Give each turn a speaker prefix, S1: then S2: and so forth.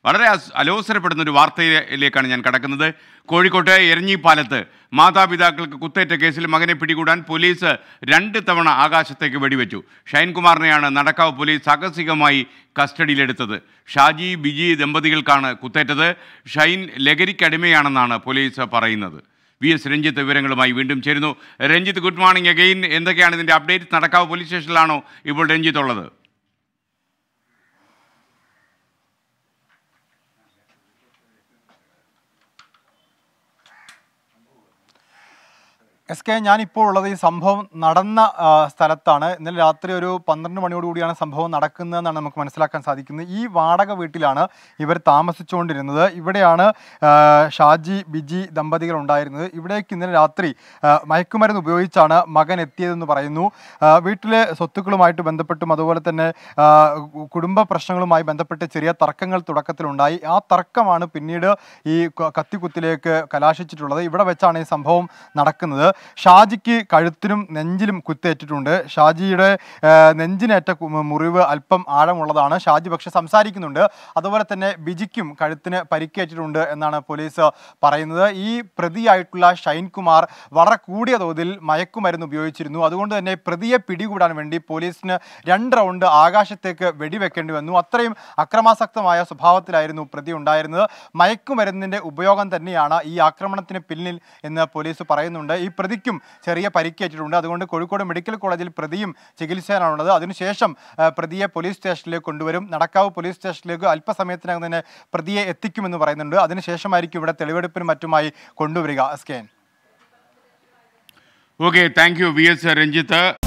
S1: വളരെ അസ്- അലോസരപ്പെടുന്ന ഒരു വാർത്തയിലേക്കാണ് ഞാൻ കടക്കുന്നത് കോഴിക്കോട്ടെ എരഞ്ഞിപ്പാലത്ത് മാതാപിതാക്കൾക്ക് കുത്തേറ്റ കേസിൽ മകനെ പിടികൂടാൻ പോലീസ് രണ്ട് തവണ ആകാശത്തേക്ക് വെടിവെച്ചു ഷൈൻകുമാറിനെയാണ് നടക്കാവ് പോലീസ് സാഹസികമായി കസ്റ്റഡിയിലെടുത്തത് ഷാജി ബിജി ദമ്പതികൾക്കാണ് കുത്തേറ്റത് ഷൈൻ ലഹരിക്കടിമയാണെന്നാണ് പോലീസ് പറയുന്നത് വി എസ് രഞ്ജിത്ത് വിവരങ്ങളുമായി വീണ്ടും ചേരുന്നു രഞ്ജിത്ത് ഗുഡ് മോർണിംഗ് അഗെയിൻ എന്തൊക്കെയാണ് ഇതിൻ്റെ അപ്ഡേറ്റ് നടക്കാവ് പോലീസ് സ്റ്റേഷനിലാണോ ഇപ്പോൾ രഞ്ജിത്ത് ഉള്ളത്
S2: എസ് കെ ഞാനിപ്പോൾ ഉള്ളത് ഈ സംഭവം നടന്ന ആ, സ്ഥലത്താണ് ഇന്നലെ രാത്രി ഒരു പന്ത്രണ്ട് മണിയോടുകൂടിയാണ് സംഭവം നടക്കുന്നതെന്നാണ് നമുക്ക് മനസ്സിലാക്കാൻ സാധിക്കുന്നത് ഈ വാടക വീട്ടിലാണ് ഇവർ താമസിച്ചുകൊണ്ടിരുന്നത് ഇവിടെയാണ് ആ, ഷാജി ബിജി ദമ്പതികൾ ഉണ്ടായിരുന്നത് ഇവിടേക്ക് ഇന്നലെ രാത്രി ആ, മയക്കുമരുന്ന് ഉപയോഗിച്ചാണ് മകൻ എത്തിയതെന്ന് പറയുന്നു ആ, വീട്ടിലെ സ്വത്തുക്കളുമായിട്ട് ബന്ധപ്പെട്ടും അതുപോലെ തന്നെ ആ, കുടുംബ പ്രശ്നങ്ങളുമായി ബന്ധപ്പെട്ട് ചെറിയ തർക്കങ്ങൾ തുടക്കത്തിലുണ്ടായി ആ തർക്കമാണ് പിന്നീട് ഈ ക- കത്തിക്കുത്തിലേക്ക് കലാശിച്ചിട്ടുള്ളത് ഇവിടെ വെച്ചാണ് ഈ സംഭവം നടക്കുന്നത് ഷാജിക്ക് കഴുത്തിനും നെഞ്ചിലും കുത്തേറ്റിട്ടുണ്ട് ഷാജിയുടെ ആ, നെഞ്ചിനേറ്റ കു- മുറിവ് അല്പം ആഴമുള്ളതാണ് ഷാജി പക്ഷെ സംസാരിക്കുന്നുണ്ട് അതുപോലെ തന്നെ ബിജിക്കും കഴുത്തിന് പരിക്കേറ്റിട്ടുണ്ട് എന്നാണ് പോലീസ് പറയുന്നത് ഈ പ്രതിയായിട്ടുള്ള ഷൈൻ കുമാർ വളരെ കൂടിയ തോതിൽ മയക്കുമരുന്ന് ഉപയോഗിച്ചിരുന്നു അതുകൊണ്ട് തന്നെ പ്രതിയെ പിടികൂടാൻ വേണ്ടി പോലീസിന് രണ്ട് റൗണ്ട് ആകാശത്തേക്ക് വെടിവെക്കേണ്ടി വന്നു അത്രയും അക്രമാസക്തമായ സ്വഭാവത്തിലായിരുന്നു പ്രതി ഉണ്ടായിരുന്നത് മയക്കുമരുന്നിന്റെ ഉപയോഗം തന്നെയാണ് ഈ ആക്രമണത്തിന് പിന്നിൽ എന്ന് പോലീസ് പറയുന്നുണ്ട് ഈ പ്രതിക്കും ചെറിയ പരിക്കേറ്റിട്ടുണ്ട് അതുകൊണ്ട് കോഴിക്കോട് മെഡിക്കൽ കോളേജിൽ പ്രതിയും ചികിത്സയിലാണുള്ളത് അതിനുശേഷം ആ, പ്രതിയെ പോലീസ് സ്റ്റേഷനിലേക്ക് കൊണ്ടുവരും നടക്കാവ് പോലീസ് സ്റ്റേഷനിലേക്ക് അല്പസമയത്തിനകം തന്നെ പ്രതിയെ എത്തിക്കുമെന്ന് പറയുന്നുണ്ട് അതിനുശേഷമായിരിക്കും ഇവിടെ തെളിവെടുപ്പിനും മറ്റുമായി കൊണ്ടുവരിക scan
S1: okay thank you V S Ranjith